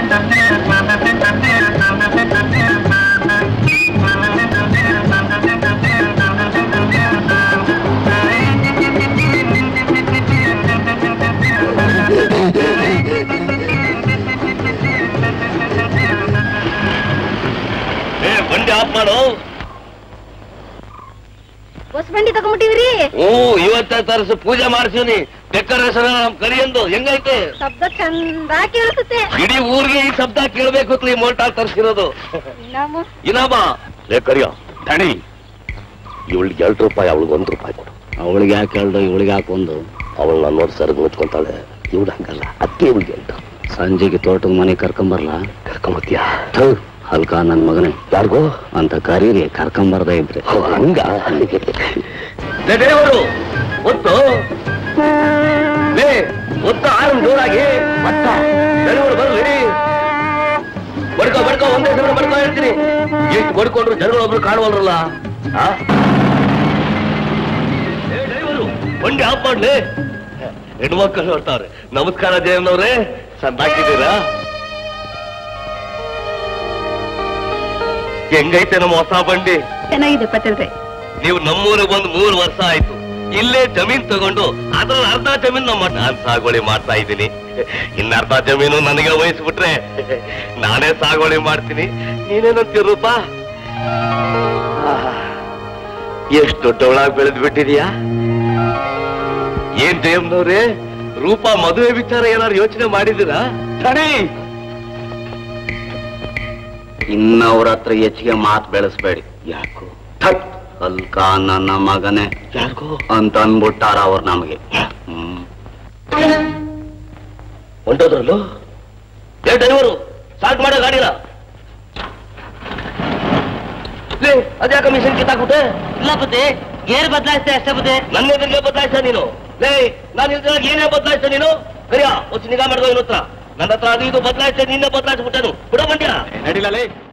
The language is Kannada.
ಏ ಬಂಡಿ ಆಫ್ ಮಾಡು ಹೊಸ ಬಂಡಿ ತಗೊಂಬಿಟ್ಟಿವ್ರಿ ಹ್ಞೂ ಇವತ್ತೇ ತರಿಸಿ ಪೂಜೆ ಮಾಡ್ಸೀನಿ ಡೆಕೋರೇಷನ್ ನಮ್ ಕರಿಯಂದು ಹೆಂಗೈತೆ ಶಬ್ದ ಚಂದ ಕೇಳಿಸುತ್ತೆ ಇಡೀ ಊರಿಗೆ ಈ ಶಬ್ದ ಕೇಳ್ಬೇಕು ಅಂತ ಈ ಮೋಟಾರ್ ತರಿಸಿರೋದು ನಮ್ಮ ಇನಾಮ ಲೇ ಕರಿಯೋ ದಣಿ ಇವಳಿಗೆ ಎರಡು ರೂಪಾಯಿ ಅವಳಿಗೆ ಒಂದು ರೂಪಾಯಿ ಕೊಡು ಅವಳಿಗೆ ಯಾಕೆ ಹೇಳ್ದು ಇವಳಿಗೆ ಯಾಕೆ ಒಂದು ಅವಳನ್ನ ನೋಡಿ ಸರ್ಗ್ ಮುಚ್ಕೊಂತಾಳೆ ಇವಳು ಹಂಗಲ್ಲ ಅತ್ತೆ ಇವಳಿಗೆ ಅಂತ ಸಂಜೆಗೆ ತೋಟದ ಮನೆ ಕರ್ಕೊಂಬರ್ಲ ಕರ್ಕೊಂಬತ್ತೀಯ ಅಲ್ಕ ನನ್ ಮಗನೇ ಯಾರಿಗೋ ಅಂತ ಕರೀರಿ ಕರ್ಕೊಂಬರ್ದೇ ಇದ್ರೆ ಹಂಗ ಲೇ ದೇವರು ಒತ್ತು ಲೇ ಒತ್ತು ಆರು ಜೋರಾಗಿ ಮತ್ತ ಜನಗಳು ಬರ್ಲಿ ಬಡ್ಕೋ ಬಡ್ಕೋ ಒಂದೇ ಸಲ ಬಡ್ಕೋ ಹೇಳ್ತೀನಿ ಎಷ್ಟು ಬಡ್ಕೊಂಡ್ರು ಜನಗಳು ಒಬ್ರು ಕಾಣುವಲ್ರಲ್ಲ ಆ? ಏ ಡ್ರೈವರು, ಬಂಡಿ ಆಫ್ ಮಾಡ್ಲಿ ಹೆಣ್ಮಕ್ಳು ಹೊರ್ತಾವ್ರೆ ನಮಸ್ಕಾರ ಜಯಮ್ಮನವ್ರೆ ಸಂದಾಕಿದ್ದೀರಾ ಹೆಂಗೈತೆ ನಮ್ಮ ಹೊಸ ಬಂಡಿ ಚೆನ್ನಾಗಿದೆ ಪಟೇಲ್ರೆ ನೀವು ನಮ್ಮೂರಿಗೆ ಬಂದು ಮೂರು ವರ್ಷ ಆಯ್ತು ಇಲ್ಲೇ ಜಮೀನ್ ತಗೊಂಡು ಅದ್ರ ಅರ್ಧ ಜಮೀನ್ ನಮ್ಮ ನಾನ್ ಸಾಗುವಳಿ ಮಾಡ್ತಾ ಇದ್ದೀನಿ ಇನ್ನ ಅರ್ಧ ಜಮೀನು ನನಗೆ ವಹಿಸ್ಬಿಟ್ರೆ ನಾನೇ ಸಾಗುವಳಿ ಮಾಡ್ತೀನಿ ನೀನೇನಂತೀಯ ರೂಪ ಆಹ್, ಎಷ್ಟು ದೊಡ್ಡವಳಾಗಿ ಬೆಳೆದು ಬಿಟ್ಟಿದ್ಯಾ ಏನ್ ಜಯಮ್ನವ್ರೆ ರೂಪ ಮದುವೆ ವಿಚಾರ ಏನಾದ್ರು ಯೋಚನೆ ಮಾಡಿದ್ದೀರಾ ತಡಿ ಇನ್ನವ್ರ ಹತ್ರ ಹೆಚ್ಚಿಗೆ ಮಾತು ಬೆಳೆಸ್ಬೇಡಿ ಯಾಕೋ ಥಟ್ ಅಲ್ಕ ನನ್ನ ಮಗನೇ ಯಾಕೋ ಅಂತ ಅನ್ಬಿಟ್ಟಾರ ಅವ್ರು ನಮಗೆ ಹ್ಮ್ ಹೊಂಟೋದ್ರಲ್ಲೋ ಏ ಡ್ರೈವರು ಸ್ಟಾರ್ಟ್ ಮಾಡೋ ಗಾಡಿನ ಲೇ ಅದ್ಯಾಕ ಮಿಷನ್ ಕಿತ್ತಾಕ್ಬಿಟ್ಟೆ ಇಲ್ಲ ಬುದ್ಧಿ ಗೇರ್ ಬದಲಾಯಿಸ್ತೆ ಅಷ್ಟೇ ಬುದ್ಧಿ ನನ್ನ ಎದುರಿಗೆ ಬದಲಾಯಿಸ ನೀನು ಲೇ ನಾನು ಇದ್ರಾಗ ಏನೇ ಬದಲಾಯಿಸ ನೀನು ಕರಿಯ ಹೊಚ್ಚ ನಿಗಾ ಮಾಡಿದ ಇವನ ಹತ್ರ ನನ್ನ ಹತ್ರ ಅದು ಇದು ಬದಲಾಯಿಸ ನಿನ್ನೆ ಬದಲಾಯಿಸ್ಬಿಟ್ಟನು ಬಿಡ ಬಂದ್ಯಾ ನಡಿಲೇ